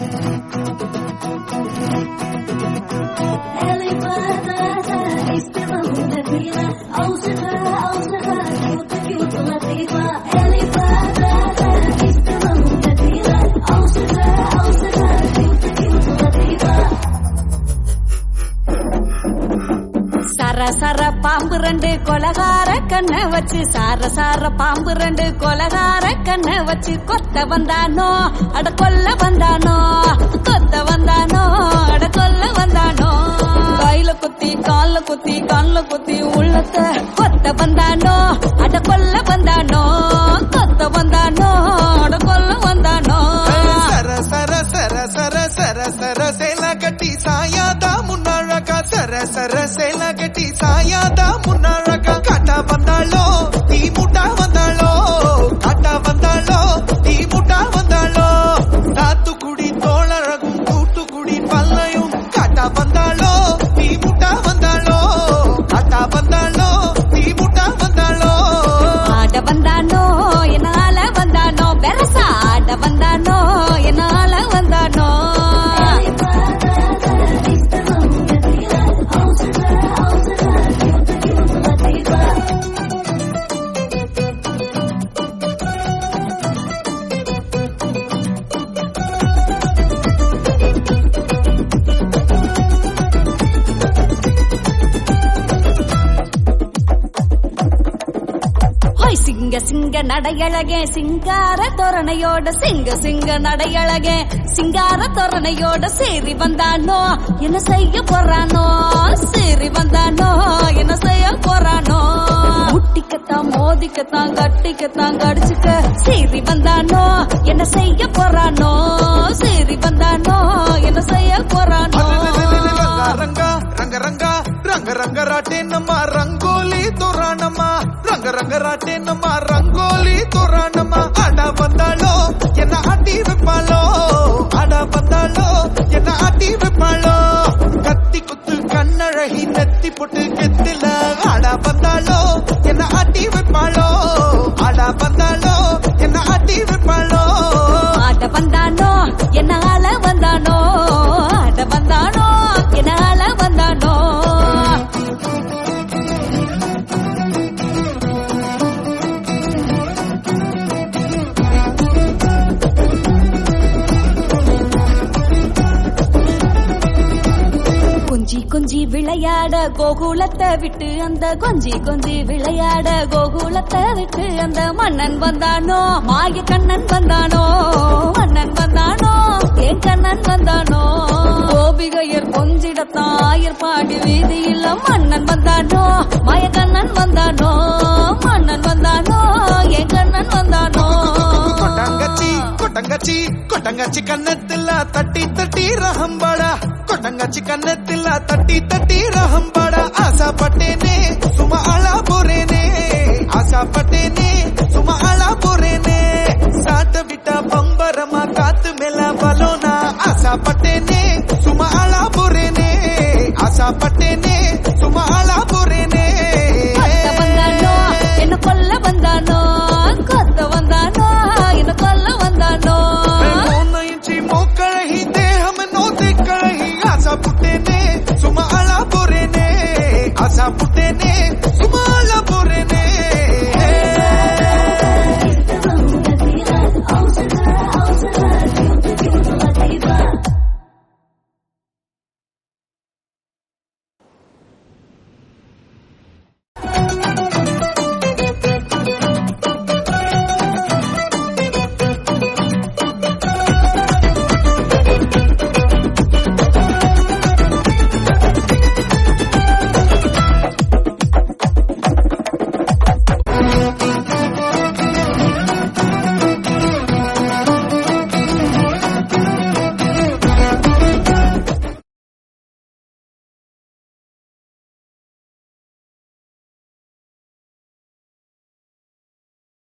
اللي فاتها استمر جميلة أوصفها أوصفها كيوت كيوت لطيفة اللي فاتها استمر جميلة أوصفها أوصفها كيوت كيوت لطيفة சர சர பாம்பு ரெண்டு கொலகார கண்ண வச்சு சார சார பாம்பு ரெண்டு கொலகார கண்ண வச்சு கொத்த வந்தானோ அட கொல்ல வந்தானோ கொத்த வந்தானோ அட கொல்ல வந்தானோ கையில குத்தி கால்ல குத்தி கண்ல குத்தி உள்ளத்த கொத்த வந்தானோ அட கொல்ல வந்தானோ கொத்த வந்தானோ அட கொல்ல வந்தானோ சர சர சர சர சர சர சேல கட்டி சாயாதா முன்னாழக்கா சர சர சேல கட்டி சாயாதா முன்னாழக்கா காட்டா வந்தாளோ தீ முட்டா வந்தாளோ காட்டா வந்தாளோ தீ முட்டா வந்தாளோ தாத்துக்குடி தோழழகும் தூத்துக்குடி பல்லையும் காட்டா வந்தாளோ தீ முட்டா வந்தாளோ காட்டா வந்தாளோ தீ முட்டா வந்தாளோ ஆட வந்தானோ என்னால வந்தானோ பெருசா ஆட வந்தானோ என்னால வந்தானோ اللي فاتها استمر جميلة أوصفها أوصفها كيوت كيوت لطيفة ஹோய் சிங்க சிங்க நடையழகே சிங்கார தோரணையோட சிங்க சிங்க நடையழகே சிங்கார தோரணையோட சேரி வந்தானோ என்ன செய்ய போறானோ சேரி வந்தானோ என்ன செய்ய போறானோ முட்டிக்கத்தான் மோதிக்கத்தான் கட்டிக்கத்தான் கடிச்சுக்க சேரி வந்தானோ என்ன செய்ய போறானோ சேரி வந்தானோ என்ன செய்ய போறானோ రంగ రంగ రంగ రంగ రంగ రాటేనమ్మా రంగోలీ తోరాణమ్మా రంగ రంగ రాటేనమ్మా రంగోలీ తోరాణమ్మా ఆడ வந்தாளோ என்ன ஆட்டி வைப்பாளோ ஆட வந்தாளோ என்ன ஆட்டி வைப்பாளோ கத்தி குத்து கண்ணழகி நெத்தி போட்டு கெத்தில ஆட வந்தாளோ என்ன ஆட்டி வைப்பாளோ ஆட வந்தாளோ என்ன ஆட்டி வைப்பாளோ ஆட வந்தானோ என்னால வந்தானோ ஆட வந்தானோ என்னால வந்தானோ கொஞ்சி கொஞ்சி விளையாட கோகுலத்தை விட்டு அந்த கொஞ்சி கொஞ்சி விளையாட கோகுலத்தை விட்டு அந்த மன்னன் வந்தானோ மாய கண்ணன் வந்தானோ மன்னன் வந்தானோ என் கண்ணன் வந்தானோ கோபிகையர் கொஞ்சிடத்தான் ஆயர் பாடி வீதியில் மன்னன் வந்தானோ மாய கண்ணன் வந்தானோ மன்னன் வந்தானோ என் கண்ணன் வந்தானோ கொட்டங்கச்சி கொட்டங்கச்சி கொட்டங்கச்சி கண்ணத்துல தட்டி தட்டி ரஹம்பாடா கொட்டங்கச்சி கண்ணத்துல தட்டி தட்டி ரஹம்பாடா ஆசைப்பட்டேனே சும்மா அழா போறேனே ஆசைப்பட்டேனே சும்மா அழா போறேனே சாட்ட விட்டா பம்பரமா காத்து மேல பலோனா ஆசைப்பட்டேனே சும்மா அழா போறேனே ஆசைப்பட்டேனே